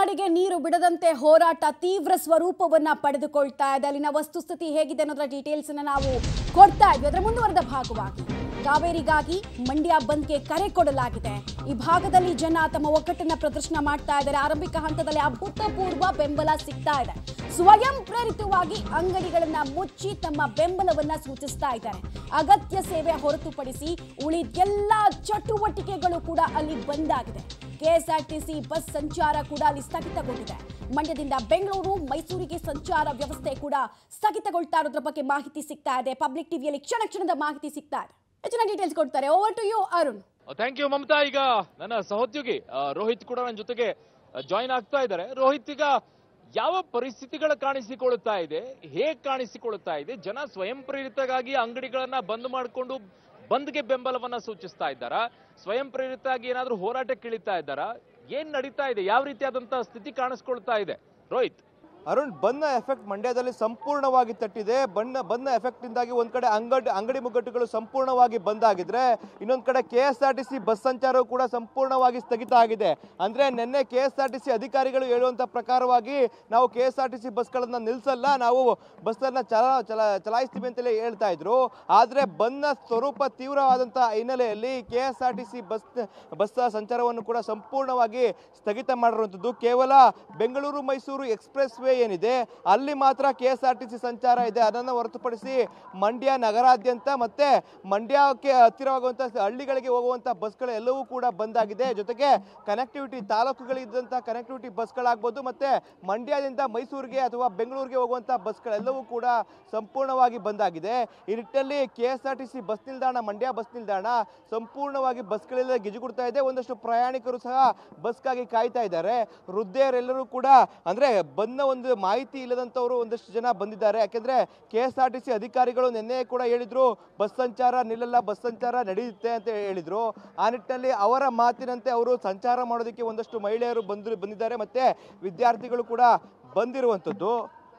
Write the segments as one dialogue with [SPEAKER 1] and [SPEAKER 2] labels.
[SPEAKER 1] ಅಂಗಡಿಗೆ ನೀರು ಬಿಡದಂತೆ ಹೋರಾಟ ತೀವ್ರ ಸ್ವರೂಪವನ್ನ ಪಡೆದುಕೊಳ್ತಾ ಇದೆ ಅಲ್ಲಿನ ವಸ್ತುಸ್ಥಿತಿ ಹೇಗಿದೆ ಅನ್ನೋದರ ಡೀಟೇಲ್ಸ್ ಅನ್ನ ನಾವು ಕೊಡ್ತಾ ಇದ್ವಿ ಅದರ ಮುಂದುವರೆದ ಭಾಗವಾಗಿ ಕಾವೇರಿಗಾಗಿ ಮಂಡ್ಯ ಬಂದ್ಗೆ ಕರೆ ಕೊಡಲಾಗಿದೆ ಈ ಭಾಗದಲ್ಲಿ ಜನ ತಮ್ಮ ಒಗ್ಗಟ್ಟನ್ನ ಪ್ರದರ್ಶನ ಮಾಡ್ತಾ ಇದ್ದಾರೆ ಆರಂಭಿಕ ಹಂತದಲ್ಲಿ ಅಭೂತಪೂರ್ವ ಬೆಂಬಲ ಸಿಗ್ತಾ ಇದೆ ಸ್ವಯಂ ಪ್ರೇರಿತವಾಗಿ ಅಂಗಡಿಗಳನ್ನ ಮುಚ್ಚಿ ತಮ್ಮ ಬೆಂಬಲವನ್ನ ಸೂಚಿಸ್ತಾ ಇದ್ದಾರೆ ಅಗತ್ಯ ಸೇವೆ ಹೊರತುಪಡಿಸಿ ಉಳಿದೆಲ್ಲ ಚಟುವಟಿಕೆಗಳು ಕೂಡ ಅಲ್ಲಿ ಬಂದಾಗಿದೆ ಕೆಎಸ್ಆರ್ಟಿಸಿ ಬಸ್ ಸಂಚಾರ ಕೂಡ ಅಲ್ಲಿ ಸ್ಥಗಿತಗೊಂಡಿದೆ ಮಂಡ್ಯದಿಂದ ಬೆಂಗಳೂರು ಮೈಸೂರಿಗೆ ಸಂಚಾರ ವ್ಯವಸ್ಥೆ ಕೂಡ ಸ್ಥಗಿತಗೊಳ್ತಾ ಇರೋದ್ರ ಬಗ್ಗೆ ಮಾಹಿತಿ ಸಿಗ್ತಾ ಇದೆ ಪಬ್ಲಿಕ್ ಟಿವಿಯಲ್ಲಿ ಕ್ಷಣ ಕ್ಷಣದ ಮಾಹಿತಿ ಸಿಗ್ತಾ ಇದೆ ಹೆಚ್ಚಿನ ಡೀಟೇಲ್ಸ್ ಕೊಡ್ತಾರೆ over to you Arun
[SPEAKER 2] thank you Mamata ಈಗ ನನ್ನ ಸಹೋದ್ಯೋಗಿ ಆ, ರೋಹಿತ್ ಕೂಡ ನನ್ನ ಜೊತೆಗೆ ಜಾಯಿನ್ ಆಗ್ತಾ ಇದ್ದಾರೆ ರೋಹಿತ್ ಈಗ ಯಾವ ಪರಿಸ್ಥಿತಿಗಳು ಕಾಣಿಸಿಕೊಳ್ಳುತ್ತಾ ಇದೆ ಹೇಗ್ ಕಾಣಿಸಿಕೊಳ್ಳುತ್ತಾ ಇದೆ ಜನ ಸ್ವಯಂ ಪ್ರೇರಿತಗಾಗಿ ಅಂಗಡಿಗಳನ್ನ ಬಂದ್ ಮಾಡಿಕೊಂಡು ಬಂದ್ಗೆ ಬೆಂಬಲವನ್ನ ಸೂಚಿಸ್ತಾ ಇದ್ದಾರಾ ಸ್ವಯಂ ಪ್ರೇರಿತವಾಗಿ ಏನಾದ್ರೂ ಹೋರಾಟಕ್ಕೆ ಇಳಿತಾ ಇದ್ದಾರಾ ಏನ್ ನಡೀತಾ ಇದೆ ಯಾವ ರೀತಿಯಾದಂತಹ ಸ್ಥಿತಿ ಕಾಣಿಸ್ಕೊಳ್ತಾ ಇದೆ ರೋಹಿತ್
[SPEAKER 3] ಅರುಣ್ ಬನ್ನ ಎಫೆಕ್ಟ್ ಮಂಡ್ಯದಲ್ಲಿ ಸಂಪೂರ್ಣವಾಗಿ ತಟ್ಟಿದೆ ಬಣ್ಣ ಬನ್ನ ಎಫೆಕ್ಟ್ ಇಂದಾಗಿ ಒಂದ್ ಕಡೆ ಅಂಗಡಿ ಅಂಗಡಿ ಮುಗ್ಗಟ್ಟುಗಳು ಸಂಪೂರ್ಣವಾಗಿ ಬಂದಾಗಿದ್ರೆ ಇನ್ನೊಂದ್ ಕಡೆ K S R T C bus ಸಂಚಾರವು ಕೂಡ ಸಂಪೂರ್ಣವಾಗಿ ಸ್ಥಗಿತ ಆಗಿದೆ ಅಂದ್ರೆ ನಿನ್ನೆ K S R T C ಅಧಿಕಾರಿಗಳು ಹೇಳುವಂತ ಪ್ರಕಾರವಾಗಿ ನಾವು K S R T C ಬಸ್ಗಳನ್ನ ನಿಲ್ಸಲ್ಲ ನಾವು ಬಸ್ಸನ್ನ ಚಲ ಚಲ ಚಲಾಯಿಸ್ತೀವಿ ಅಂತಲೇ ಹೇಳ್ತಾ ಇದ್ರು ಆದ್ರೆ ಬನ್ನ ಸ್ವರೂಪ ತೀವ್ರವಾದಂತಹ ಹಿನ್ನೆಲೆಯಲ್ಲಿ K S R T C bus bus ಸಂಚಾರವನ್ನು ಕೂಡ ಸಂಪೂರ್ಣವಾಗಿ ಸ್ಥಗಿತ ಮಾಡಿರುವಂಥದ್ದು ಕೇವಲ ಬೆಂಗಳೂರು ಮೈಸೂರು ಎಕ್ಸ್ಪ್ರೆಸ್ ವೇ ಏನಿದೆ ಅಲ್ಲಿ ಮಾತ್ರ K S R T C ಸಂಚಾರ ಇದೆ ಅದನ್ನು ಹೊರತುಪಡಿಸಿ ಮಂಡ್ಯ ನಗರಾದ್ಯಂತ ಮತ್ತೆ ಮಂಡ್ಯಕ್ಕೆ ಹತ್ತಿರವಾಗುವಂಥ ಹಳ್ಳಿಗಳಿಗೆ ಹೋಗುವಂಥ ಬಸ್ಗಳು ಎಲ್ಲವೂ ಕೂಡ ಬಂದಾಗಿದೆ ಜೊತೆಗೆ ಕನೆಕ್ಟಿವಿಟಿ ತಾಲೂಕುಗಳಿದ್ದಂಥ ಕನೆಕ್ಟಿವಿಟಿ ಬಸ್ಗಳಾಗ್ಬೋದು ಮತ್ತೆ ಮಂಡ್ಯದಿಂದ ಮೈಸೂರಿಗೆ ಅಥವಾ ಬೆಂಗಳೂರಿಗೆ ಹೋಗುವಂಥ ಬಸ್ಗಳೆಲ್ಲವೂ ಕೂಡ ಸಂಪೂರ್ಣವಾಗಿ ಬಂದಾಗಿದೆ ಈ ನಿಟ್ಟಿನಲ್ಲಿ K S R T C bus ನಿಲ್ದಾಣ ಮಂಡ್ಯ ಬಸ್ ನಿಲ್ದಾಣ ಸಂಪೂರ್ಣವಾಗಿ ಬಸ್ಗಳೆಲ್ಲ ಗಿಜುಗುಡ್ತಾ ಇದೆ ಒಂದಷ್ಟು ಪ್ರಯಾಣಿಕರು ಸಹ ಬಸ್ಗಾಗಿ ಕಾಯ್ತಾ ಇದ್ದಾರೆ ವೃದ್ಧೆಯರೆಲ್ಲರೂ ಕೂಡ ಅಂದ್ರೆ ಬಂದ ಒಂದು ಮಾಹಿತಿ ಇಲ್ಲದಂತವರು ಒಂದಷ್ಟು ಜನ ಬಂದಿದ್ದಾರೆ ಯಾಕೆಂದ್ರೆ K S R T C ಅಧಿಕಾರಿಗಳು ನಿನ್ನೆ ಕೂಡ ಹೇಳಿದ್ರು ಬಸ್ ಸಂಚಾರ ನಿಲ್ಲಲ್ಲ ಬಸ್ ಸಂಚಾರ ನಡೆಯುತ್ತೆ ಅಂತ ಹೇಳಿದ್ರು ಆ ನಿಟ್ಟಿನಲ್ಲಿ ಅವರ ಮಾತಿನಂತೆ ಅವರು ಸಂಚಾರ ಮಾಡೋದಕ್ಕೆ ಒಂದಷ್ಟು ಮಹಿಳೆಯರು ಬಂದು ಬಂದಿದ್ದಾರೆ ಮತ್ತೆ ವಿದ್ಯಾರ್ಥಿಗಳು ಕೂಡ ಬಂದಿರುವಂಥದ್ದು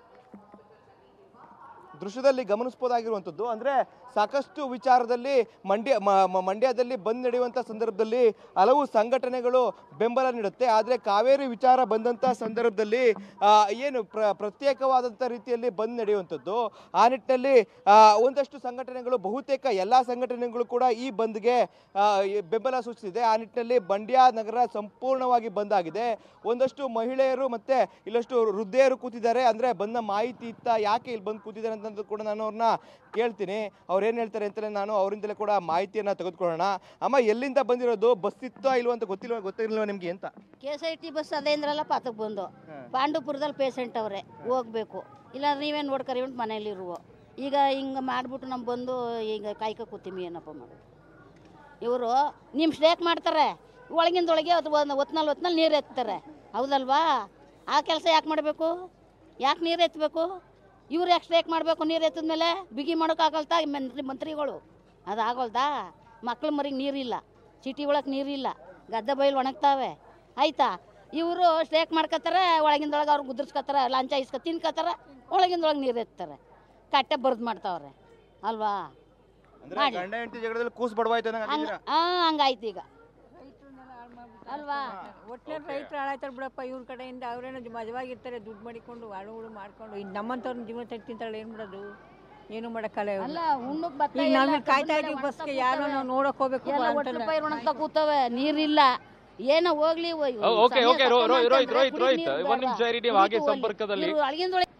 [SPEAKER 3] ದೃಶ್ಯದಲ್ಲಿ ಗಮನಿಸಬಹುದಾಗಿರುವಂಥದ್ದು ಅಂದ್ರೆ ಸಾಕಷ್ಟು ವಿಚಾರದಲ್ಲಿ ಮಂಡ್ಯ ಮ- ಮ- ಮಂಡ್ಯದಲ್ಲಿ ಬಂದ್ ನಡೆಯುವಂಥ ಸಂದರ್ಭದಲ್ಲಿ ಹಲವು ಸಂಘಟನೆಗಳು ಬೆಂಬಲ ನೀಡುತ್ತೆ ಆದರೆ ಕಾವೇರಿ ವಿಚಾರ ಬಂದಂಥ ಸಂದರ್ಭದಲ್ಲಿ ಆ, ಏನು ಪ್ರ ಪ್ರತ್ಯೇಕವಾದಂಥ ರೀತಿಯಲ್ಲಿ ಬಂದ್ ನಡೆಯುವಂಥದ್ದು ಆ ನಿಟ್ಟಿನಲ್ಲಿ ಆ, ಒಂದಷ್ಟು ಸಂಘಟನೆಗಳು ಬಹುತೇಕ ಎಲ್ಲ ಸಂಘಟನೆಗಳು ಕೂಡ ಈ ಬಂದ್ಗೆ ಆ, ಈ ಬೆಂಬಲ ಸೂಚಿಸಿದೆ ಆ ನಿಟ್ಟಿನಲ್ಲಿ ಮಂಡ್ಯ ನಗರ ಸಂಪೂರ್ಣವಾಗಿ ಬಂದ್ ಆಗಿದೆ ಒಂದಷ್ಟು ಮಹಿಳೆಯರು ಮತ್ತೆ ಇಲ್ಲಷ್ಟು ವೃದ್ಧೆಯರು ಕೂತಿದ್ದಾರೆ ಅಂದ್ರೆ ಬಂದ ಮಾಹಿತಿ ಇತ್ತ ಯಾಕೆ ಇಲ್ಲಿ ಬಂದು ಕೂತಿದ್ದಾರೆ ಅಂತಂದು ಕೂಡ ನಾನು ಅವ್ರನ್ನ ಕೇಳ್ತೀನಿ ಅವ್ರು ಏನು ಹೇಳ್ತಾರೆ ಅಂತಲೇ ನಾನು ಅವರಿಂದಲೇ ಕೂಡ ಮಾಹಿತಿಯನ್ನ ತೆಗೆದುಕೊಳ್ಳೋಣ ಅಮ್ಮ ಎಲ್ಲಿಂದ ಬಂದಿರೋದು ಬಸ್ ಇತ್ತೋ ಇಲ್ವೋ ಅಂತ ಗೊತ್ತಿಲ್ವ ಗೊತ್ತಿಲ್ವ ನಿಮ್ಗೆ ಅಂತ
[SPEAKER 4] K S I T bus ಅದೇ ಅಂದ್ರಲ್ಲ ಪಾತಕ್ಕೆ ಬಂದು ಪಾಂಡುಪುರದಲ್ಲಿ ಪೇಷಂಟ್ ಅವರೇ ಹೋಗ್ಬೇಕು ಇಲ್ಲ ನೀವೇನು ನೋಡ್ಕರಿ ಅಂತ ಮನೇಲಿ ಇರುವ ಈಗ ಹಿಂಗೆ ಮಾಡ್ಬಿಟ್ಟು ನಮ್ಮ ಬಂದು ಈಗ ಕಾಯ್ಕ ಕೂತೀವಿ ಏನಪ್ಪ ಮಾಡೋದು ಇವರು ನಿಮ್ಮ ಸ್ಟೇಕ್ ಮಾಡ್ತಾರೆ ಒಳಗಿಂದೊಳಗೆ ಅದು ಒಂದು ಒತ್ನಲ್ಲಿ ಒತ್ನಲ್ಲಿ ನೀರು ಎತ್ತಾರೆ ಹೌದಲ್ವಾ ಆ ಕೆಲಸ ಯಾಕೆ ಮಾಡಬೇಕು ಯಾಕೆ ನೀರು ಎತ್ತಬೇಕು ಇವ್ರು ಯಾಕೆ ಸ್ಟ್ರೈಕ್ ಮಾಡಬೇಕು ನೀರು ಎತ್ತಿದ್ಮೇಲೆ ಬಿಗಿ ಮಾಡೋಕ್ಕಾಗಲ್ತಾ ಈ ಮಂತ್ರಿ ಮಂತ್ರಿಗಳು ಅದು ಆಗೋಲ್ದಾ ಮಕ್ಳು ಮರಿಗೆ ನೀರಿಲ್ಲ ಸಿಟಿ ಒಳಗೆ ನೀರಿಲ್ಲ ಗದ್ದೆ ಬೈಲು ಒಣಗ್ತಾವೆ ಆಯ್ತಾ ಇವರು ಸ್ಟ್ರೈಕ್ ಮಾಡ್ಕೋತಾರೆ ಒಳಗಿಂದೊಳಗೆ ಅವ್ರು ಗುದ್ರಿಸ್ಕೊತಾರೆ ಲಂಚ ಇಸ್ಕೊ ತಿನ್ಕೋತಾರೆ ಒಳಗಿಂದೊಳಗೆ ನೀರು ಎತ್ತಾರೆ ಕಟ್ಟೆ ಬರ್ದು ಮಾಡ್ತಾವ್ರೆ ಅಲ್ವಾ
[SPEAKER 3] ಅಂದ್ರೆ
[SPEAKER 4] ಮಾಡಿ.
[SPEAKER 3] ಗಂಡ ಹೆಂಡತಿ ಜಗಳದಲ್ಲಿ ಕೂಸ್ ಬಡವಾಯ್ತು ಅನ್ನಂಗ್
[SPEAKER 4] ಹಂಗ
[SPEAKER 3] ಅಂತಿದ್ದೀರಾ?
[SPEAKER 4] ಹಾಂ ಹಂಗಾಯ್ತು ಈಗ ಅಲ್ವಾ
[SPEAKER 5] ಒಟ್ಟಿನಲ್ಲಿ ರೈತರು ಹಾಳಾಯ್ತಾರೆ ಬಿಡಪ್ಪ ಇವ್ರ ಕಡೆಯಿಂದ ಅವ್ರೇನೋ ಮಜವಾಗಿರ್ತಾರೆ ದುಡ್ಡು ಮಾಡಿಕೊಂಡು ಹಾಳುಗಳು ಮಾಡ್ಕೊಂಡು ಇನ್ನು ನಮ್ಮಂಥವ್ರನ್ನ ಜೀವನ ತೆಗೆ ತಿಂತಾಳೆ ಏನು ಮಾಡೋದು ಏನು ಮಾಡೋಕ್ಕಲ್ಲ ಇವ್ರು.
[SPEAKER 4] ಅಲ್ಲ ಉಣ್ಣಕ್ ಭತ್ತ
[SPEAKER 5] ಈಗ
[SPEAKER 4] ಎಲ್ಲ
[SPEAKER 5] ನಾವು ಕಾಯ್ತಾ
[SPEAKER 4] ಕಬ್ಬು
[SPEAKER 5] ಇದ್ದೀವಿ
[SPEAKER 4] ಎಲ್ಲ
[SPEAKER 5] ಬಸ್ಗೆ
[SPEAKER 4] ಒಣಗ್ತಾ
[SPEAKER 5] ಯಾರೋ
[SPEAKER 4] ಕೂತವೆ.
[SPEAKER 5] ನಾವು ನೋಡಕ್ ಹೋಗ್ಬೇಕು
[SPEAKER 4] ಎಲ್ಲ ಒಟ್ಟು
[SPEAKER 5] ಅಂತಲ್ಲ.
[SPEAKER 4] ರೂಪಾಯಿ ಒಣಗ್ತಾ ಕೂತವೆ ನೀರಿಲ್ಲ ಏನೋ ಹೋಗ್ಲಿ ಒಯ್-
[SPEAKER 2] ಓಕೆ
[SPEAKER 4] ಸಮಯ
[SPEAKER 2] ಓಕೆ
[SPEAKER 4] ತಕ್ಕಂತೆ
[SPEAKER 2] ರೋಹಿತ್ ರೋಹಿತ್
[SPEAKER 4] ಅಂತಂದ್ರೆ
[SPEAKER 2] ರೋಹಿತ್
[SPEAKER 4] ಕುಡಿಯೋ
[SPEAKER 2] ರೋಹಿತ್
[SPEAKER 4] ನೀರು
[SPEAKER 2] ಒಂದ್ ನಿಮಿಷ
[SPEAKER 4] ಬೇಡ್ವಾ?
[SPEAKER 2] ಇರಿ ನೀವು ಹಾಗೆ
[SPEAKER 4] ಕುಡಿತು ಅಲ್ಲಿ.
[SPEAKER 2] ಸಂಪರ್ಕದಲ್ಲಿ
[SPEAKER 4] ಇವ್ರು ಅಳಗಿಂದೊಳಗೆ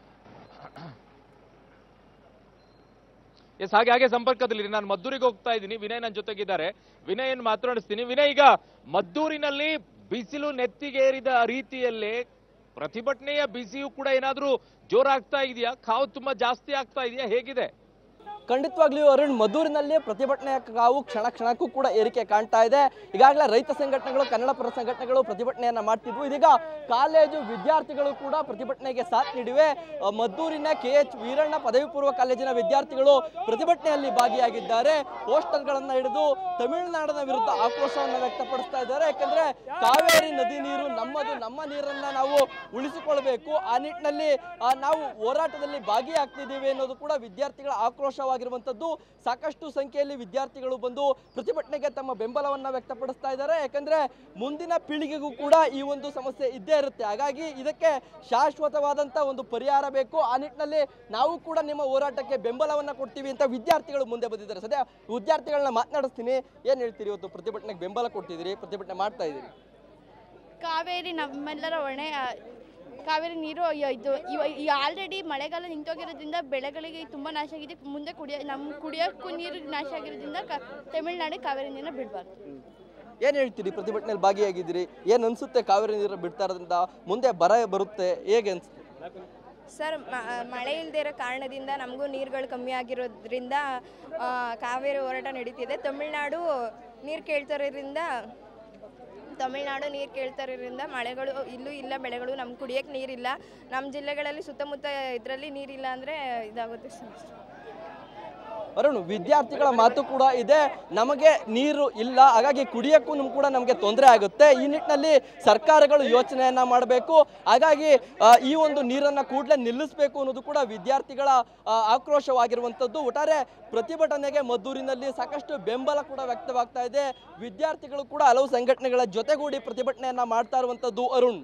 [SPEAKER 2] ಎಸ್ ಹಾಗೆ ಹಾಗೆ ಸಂಪರ್ಕದಲ್ಲಿ ನಾನು ಮದ್ದೂರಿಗೆ ಹೋಗ್ತಾ ಇದ್ದೀನಿ ವಿನಯ್ ನನ್ನ ಜೊತೆಗಿದ್ದಾರೆ ವಿನಯ್ ಏನ್ ಮಾತನಾಡಿಸ್ತೀನಿ ವಿನಯ್ ಈಗ ಮದ್ದೂರಿನಲ್ಲಿ ಬಿಸಿಲು ನೆತ್ತಿಗೇರಿದ ರೀತಿಯಲ್ಲೇ ಪ್ರತಿಭಟನೆಯ ಬಿಸಿಯು ಕೂಡ ಏನಾದ್ರೂ ಜೋರಾಗ್ತಾ ಇದೆಯಾ ಕಾವು ತುಂಬಾ ಜಾಸ್ತಿ ಆಗ್ತಾ ಇದೆಯಾ ಹೇಗಿದೆ
[SPEAKER 6] ಖಂಡಿತವಾಗ್ಲಿಯೂ ಅರುಣ್ ಮದ್ದೂರಿನಲ್ಲಿ ಪ್ರತಿಭಟನೆಯ ಕಾವು ಕ್ಷಣ ಕ್ಷಣಕ್ಕೂ ಕೂಡ ಏರಿಕೆ ಕಾಣ್ತಾ ಇದೆ ಈಗಾಗಲೇ ರೈತ ಸಂಘಟನೆಗಳು ಕನ್ನಡ ಪರ ಸಂಘಟನೆಗಳು ಪ್ರತಿಭಟನೆಯನ್ನ ಮಾಡ್ತಿದ್ವು ಇದೀಗ ಕಾಲೇಜು ವಿದ್ಯಾರ್ಥಿಗಳು ಕೂಡ ಪ್ರತಿಭಟನೆಗೆ ಸಾಥ್ ನೀಡಿವೆ ಅಹ್, ಮದ್ದೂರಿನ ಕೆ ಎಚ್ ವೀರಣ್ಣ ಪದವಿ ಪೂರ್ವ ಕಾಲೇಜಿನ ವಿದ್ಯಾರ್ಥಿಗಳು ಪ್ರತಿಭಟನೆಯಲ್ಲಿ ಭಾಗಿಯಾಗಿದ್ದಾರೆ ಪೋಸ್ಟರ್ಗಳನ್ನ ಹಿಡಿದು ತಮಿಳುನಾಡಿನ ವಿರುದ್ಧ ಆಕ್ರೋಶವನ್ನು ವ್ಯಕ್ತಪಡಿಸ್ತಾ ಇದ್ದಾರೆ ಯಾಕಂದ್ರೆ ಕಾವೇರಿ ನದಿ ನೀರು ನಮ್ಮದು ನಮ್ಮ ನೀರನ್ನ ನಾವು ಉಳಿಸಿಕೊಳ್ಬೇಕು ಆ ನಿಟ್ಟಿನಲ್ಲಿ ಆ, ನಾವು ಹೋರಾಟದಲ್ಲಿ ಭಾಗಿಯಾಗ್ತಿದ್ದೀವಿ ಅನ್ನೋದು ಕೂಡ ವಿದ್ಯಾರ್ಥಿಗಳ ಆಕ್ರೋಶವಾಗಿ ಆಕ್ರೋಶವಾಗಿರುವಂಥದ್ದು ಸಾಕಷ್ಟು ಸಂಖ್ಯೆಯಲ್ಲಿ ವಿದ್ಯಾರ್ಥಿಗಳು ಬಂದು ಪ್ರತಿಭಟನೆಗೆ ತಮ್ಮ ಬೆಂಬಲವನ್ನ ವ್ಯಕ್ತಪಡಿಸ್ತಾ ಇದ್ದಾರೆ ಯಾಕಂದ್ರೆ ಮುಂದಿನ ಪೀಳಿಗೆಗೂ ಕೂಡ ಈ ಒಂದು ಸಮಸ್ಯೆ ಇದ್ದೇ ಇರುತ್ತೆ ಹಾಗಾಗಿ ಇದಕ್ಕೆ ಶಾಶ್ವತವಾದಂಥ ಒಂದು ಪರಿಹಾರ ಬೇಕು ಆ ನಿಟ್ಟಿನಲ್ಲಿ ನಾವು ಕೂಡ ನಿಮ್ಮ ಹೋರಾಟಕ್ಕೆ ಬೆಂಬಲವನ್ನ ಕೊಡ್ತೀವಿ ಅಂತ ವಿದ್ಯಾರ್ಥಿಗಳು ಮುಂದೆ ಬಂದಿದ್ದಾರೆ ಸದ್ಯ ವಿದ್ಯಾರ್ಥಿಗಳನ್ನ ಮಾತನಾಡಿಸ್ತೀನಿ ಏನ್ ಹೇಳ್ತೀರಿ ಇವತ್ತು ಪ್ರತಿಭಟನೆಗೆ ಬೆಂಬಲ ಕೊಡ್ತಿದ್ದೀರಿ ಪ್ರತಿಭಟನೆ ಮಾಡ್ತಾ ಇದ್ದೀರಿ
[SPEAKER 7] ಕಾವೇರಿ ನಮ್ಮೆಲ್ಲರ ಹೊಣೆ ಆ, ಕಾವೇರಿ ನೀರು ಅಯ್ಯೋ ಇದು ಇವ ಆಲ್ರೆಡಿ ಮಳೆಗಾಲ ನಿಂತೋಗಿರೋದ್ರಿಂದ ಬೆಳೆಗಳಿಗೆ ತುಂಬ ನಾಶ ಆಗಿದೆ ಮುಂದೆ ಕುಡಿಯೋ ನಮ್ಮ ಕುಡಿಯೋಕ್ಕೂ ನೀರು ನಾಶ ಆಗಿರೋದ್ರಿಂದ ಕ ತಮಿಳ್ನಾಡು ಕಾವೇರಿ ನೀರನ್ನ ಬಿಡಬಾರ್ದು
[SPEAKER 6] ಏನ್ ಹೇಳ್ತೀರಿ ಪ್ರತಿಭಟನೆಯಲ್ಲಿ ಭಾಗಿಯಾಗಿದ್ದೀರಿ ಏನ್ ಅನ್ಸುತ್ತೆ ಕಾವೇರಿ ನೀರು ಬಿಡ್ತಾ ಇರೋದ್ರಿಂದ ಮುಂದೆ ಬರ ಬರುತ್ತೆ ಹೇಗೆ ಅನ್ಸುತ್ತೆ
[SPEAKER 8] ಸರ್ ಮ- ಮಳೆ ಇಲ್ಲದೆ ಇರೋ ಕಾರಣದಿಂದ ನಮಗೂ ನೀರುಗಳು ಕಮ್ಮಿ ಆಗಿರೋದ್ರಿಂದ ಆ, ಕಾವೇರಿ ಹೋರಾಟ ನಡೀತಿದೆ ತಮಿಳ್ನಾಡು ನೀರು ಕೇಳ್ತಾರೋದ್ರಿಂದ ತಮಿಳ್ನಾಡು ನೀರು ಕೇಳ್ತಾರೋದ್ರಿಂದ ಮಳೆಗಳು ಇಲ್ಲೂ ಇಲ್ಲ ಬೆಳೆಗಳು ನಮ್ಗೆ ಕುಡಿಯೋಕ್ಕೆ ನೀರಿಲ್ಲ ನಮ್ಮ ಜಿಲ್ಲೆಗಳಲ್ಲಿ ಸುತ್ತಮುತ್ತ ಇದರಲ್ಲಿ ನೀರಿಲ್ಲ ಅಂದರೆ ಇದಾಗುತ್ತೆ ಸಮಸ್ಯೆ
[SPEAKER 6] ಅರುಣ್ ವಿದ್ಯಾರ್ಥಿಗಳ ಮಾತು ಕೂಡ ಇದೆ ನಮಗೆ ನೀರು ಇಲ್ಲ ಹಾಗಾಗಿ ಕುಡಿಯೋಕ್ಕೂ ನಮ್ ಕೂಡ ನಮಗೆ ತೊಂದರೆ ಆಗುತ್ತೆ ಈ ನಿಟ್ಟಿನಲ್ಲಿ ಸರ್ಕಾರಗಳು ಯೋಚನೆಯನ್ನ ಮಾಡಬೇಕು ಹಾಗಾಗಿ ಆ, ಈ ಒಂದು ನೀರನ್ನ ಕೂಡಲೇ ನಿಲ್ಲಿಸಬೇಕು ಅನ್ನೋದು ಕೂಡ ವಿದ್ಯಾರ್ಥಿಗಳ ಆ, ಆಕ್ರೋಶವಾಗಿರುವಂಥದ್ದು ಒಟ್ಟಾರೆ ಪ್ರತಿಭಟನೆಗೆ ಮದ್ದೂರಿನಲ್ಲಿ ಸಾಕಷ್ಟು ಬೆಂಬಲ ಕೂಡ ವ್ಯಕ್ತವಾಗ್ತಾ ಇದೆ ವಿದ್ಯಾರ್ಥಿಗಳು ಕೂಡ ಹಲವು ಸಂಘಟನೆಗಳ ಜೊತೆಗೂಡಿ ಪ್ರತಿಭಟನೆಯನ್ನ ಮಾಡ್ತಾ ಇರುವಂಥದ್ದು ಅರುಣ್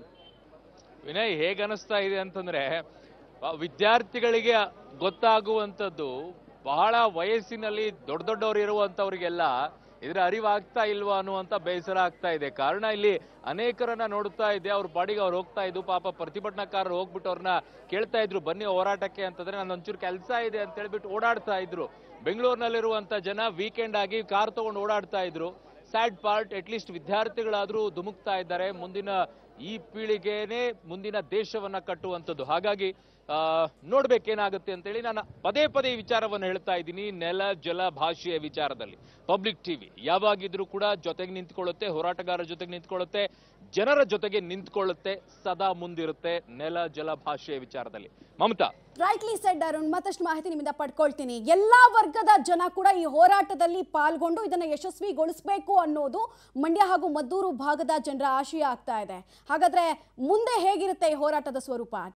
[SPEAKER 2] ವಿನಯ್ ಹೇಗ್ ಅನಿಸ್ತಾ ಇದೆ ಅಂತಂದ್ರೆ ಆ, ವಿದ್ಯಾರ್ಥಿಗಳಿಗೆ ಗೊತ್ತಾಗುವಂಥದ್ದು ಬಹಳ ವಯಸ್ಸಿನಲ್ಲಿ ದೊಡ್ಡ ದೊಡ್ಡವರು ಇರುವಂತವ್ರಿಗೆಲ್ಲ ಇದ್ರ ಅರಿವಾಗ್ತಾ ಇಲ್ವಾ ಅನ್ನುವಂತ ಬೇಸರ ಆಗ್ತಾ ಇದೆ ಕಾರಣ ಇಲ್ಲಿ ಅನೇಕರನ್ನ ನೋಡ್ತಾ ಇದ್ದೆ ಅವ್ರ ಬಾಡಿಗೆ ಅವ್ರು ಹೋಗ್ತಾ ಇದ್ದು ಪಾಪ ಪ್ರತಿಭಟನಾಕಾರರು ಹೋಗ್ಬಿಟ್ಟು ಅವ್ರನ್ನ ಕೇಳ್ತಾ ಇದ್ರು ಬನ್ನಿ ಹೋರಾಟಕ್ಕೆ ಅಂತಂದ್ರೆ ನಾನು ಒಂಚೂರು ಕೆಲಸ ಇದೆ ಅಂತ ಹೇಳ್ಬಿಟ್ಟು ಓಡಾಡ್ತಾ ಇದ್ರು ಬೆಂಗಳೂರಿನಲ್ಲಿರುವಂತ ಜನ ವೀಕೆಂಡ್ ಆಗಿ ಕಾರ್ ತಗೊಂಡು ಓಡಾಡ್ತಾ ಇದ್ರು ಸ್ಯಾಡ್ ಪಾರ್ಟ್ ಅಟ್ಲೀಸ್ಟ್ ವಿದ್ಯಾರ್ಥಿಗಳಾದ್ರೂ ಧುಮುಕ್ತಾ ಇದ್ದಾರೆ ಮುಂದಿನ ಈ ಪೀಳಿಗೆನೇ ಮುಂದಿನ ದೇಶವನ್ನ ಕಟ್ಟುವಂಥದ್ದು ಹಾಗಾಗಿ ಆ, ನೋಡ್ಬೇಕೇನಾಗುತ್ತೆ ಅಂತೇಳಿ ನಾನು ಪದೇ ಪದೇ ಈ ವಿಚಾರವನ್ನು ಹೇಳ್ತಾ ಇದ್ದೀನಿ ನೆಲ ಜಲ ಭಾಷೆಯ ವಿಚಾರದಲ್ಲಿ ಪಬ್ಲಿಕ್ ಟಿವಿ ಯಾವಾಗಿದ್ರೂ ಕೂಡ ಜೊತೆಗೆ ನಿಂತ್ಕೊಳ್ಳುತ್ತೆ ಹೋರಾಟಗಾರರ ಜೊತೆಗೆ ನಿಂತ್ಕೊಳ್ಳುತ್ತೆ ಜನರ ಜೊತೆಗೆ ನಿಂತ್ಕೊಳ್ಳುತ್ತೆ ಸದಾ ಮುಂದಿರುತ್ತೆ ನೆಲ ಜಲ ಭಾಷೆಯ ವಿಚಾರದಲ್ಲಿ ಮಮತಾ
[SPEAKER 1] ರೈಟ್ಲಿ ಸೆಡ್ ಅರುಣ್ ಮತ್ತಷ್ಟು ಮಾಹಿತಿ ನಿಮ್ಮಿಂದ ಪಡ್ಕೊಳ್ತೀನಿ ಎಲ್ಲಾ ವರ್ಗದ ಜನ ಕೂಡ ಈ ಹೋರಾಟದಲ್ಲಿ ಪಾಲ್ಗೊಂಡು ಇದನ್ನ ಯಶಸ್ವಿಗೊಳಿಸಬೇಕು ಅನ್ನೋದು ಮಂಡ್ಯ ಹಾಗೂ ಮದ್ದೂರು ಭಾಗದ ಜನರ ಆಶಯ ಆಗ್ತಾ ಇದೆ ಹಾಗಾದ್ರೆ ಮುಂದೆ ಹೇಗಿರುತ್ತೆ ಈ ಹೋರಾಟದ ಸ್ವರೂಪ